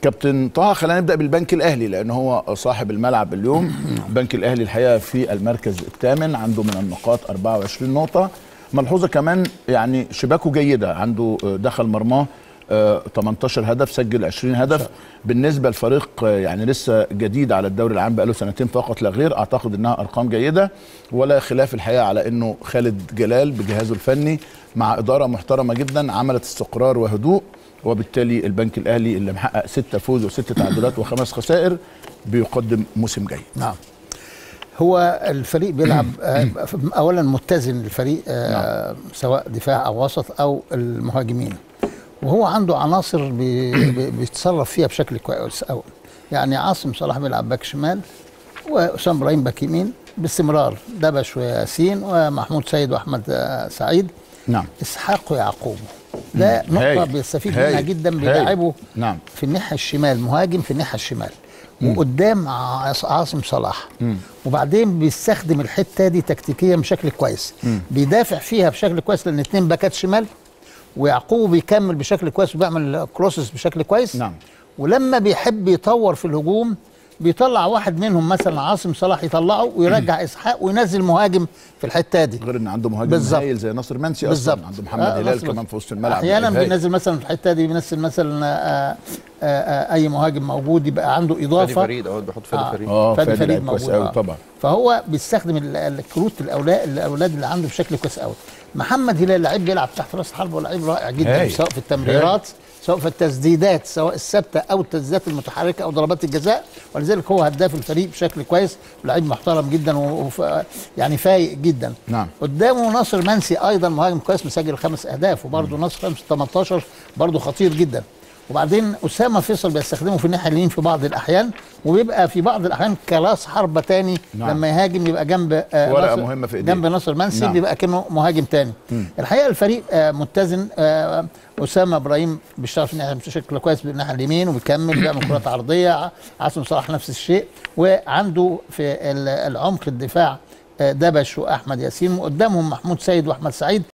كابتن طه خلينا نبدا بالبنك الاهلي لان هو صاحب الملعب اليوم البنك الاهلي الحقيقه في المركز الثامن عنده من النقاط 24 نقطه ملحوظه كمان يعني شباكه جيده عنده آه، دخل مرماه آه، 18 هدف سجل 20 هدف بالنسبه لفريق آه، يعني لسه جديد على الدوري العام بقاله سنتين فقط لا غير اعتقد انها ارقام جيده ولا خلاف الحقيقه على انه خالد جلال بجهازه الفني مع اداره محترمه جدا عملت استقرار وهدوء وبالتالي البنك الاهلي اللي محقق ستة فوز وست تعادلات وخمس خسائر بيقدم موسم جيد نعم هو الفريق بيلعب آه، اولا متزن الفريق آه، سواء دفاع او وسط او المهاجمين وهو عنده عناصر بي- بي- بيتصرف فيها بشكل كويس قوي يعني عاصم صلاح بيلعب باك شمال واسامه ابراهيم باك يمين باستمرار دبش وياسين ومحمود سيد واحمد آه، سعيد نعم اسحاق ويعقوب ده نقطه هايل. بيستفيد هايل. منها جدا هايل. بيلعبه نعم في الناحيه الشمال مهاجم في الناحيه الشمال وقدام عاص- عاصم صلاح وبعدين بيستخدم الحته دي تكتيكيا بشكل كويس بيدافع فيها بشكل كويس لان اتنين باكات شمال ويعقوب بيكمل بشكل كويس وبيعمل كروسز بشكل كويس نعم. ولما بيحب يطور في الهجوم بيطلع واحد منهم مثلا عاصم صلاح يطلعه ويرجع اسحاق وينزل مهاجم في الحته دي غير ان عنده مهاجم بالظبط. هايل زي ناصر منسي بالظبط اصلا عنده محمد آه، هلال نصر- كمان في وسط الملعب احيانا لعيب هايل. بينزل مثلا في الحته دي بينزل مثلا آه، آه، آه، اي مهاجم موجود يبقى عنده فادي اضافه فريد اهو بيحط فادي آه. فريد اه فادي فادي فريد لعيب كويس موجود، قوي آه. طبعا فهو بيستخدم ال- الكروت الاولاد الاولاد اللي عنده بشكل كويس قوي محمد هلال لعيب بيلعب تحت راس حرب ولعيب رائع جدا هايل. سواء في التمريرات سواء في التسديدات سواء الثابته او التسديدات المتحركه او ضربات الجزاء ولذلك هو هداف الفريق بشكل كويس لعيب محترم جدا وف يعني فايق جدا نعم. قدامه ناصر منسي ايضا مهاجم كويس مسجل خمس اهداف وبرده ناصر خمس 18 برده خطير جدا وبعدين اسامه فيصل بيستخدمه في الناحيه اليمين في بعض الاحيان وبيبقى في بعض الاحيان كراس حربه تاني نعم. لما يهاجم يبقى جنب آه، ورقة ناصر- مهمة في إيديه. جنب ناصر منسي نعم. بيبقى كأنه مهاجم تاني الحقيقه الفريق آه، متزن آه، اسامه ابراهيم بيشتغل في الناحيه بشكل كويس بالناحيه اليمين وبيكمل بيعمل كرات عرضيه ع- عاصم صلاح نفس الشيء وعنده في ال- العمق الدفاع آه، دبش واحمد ياسين وقدامهم محمود سيد واحمد سعيد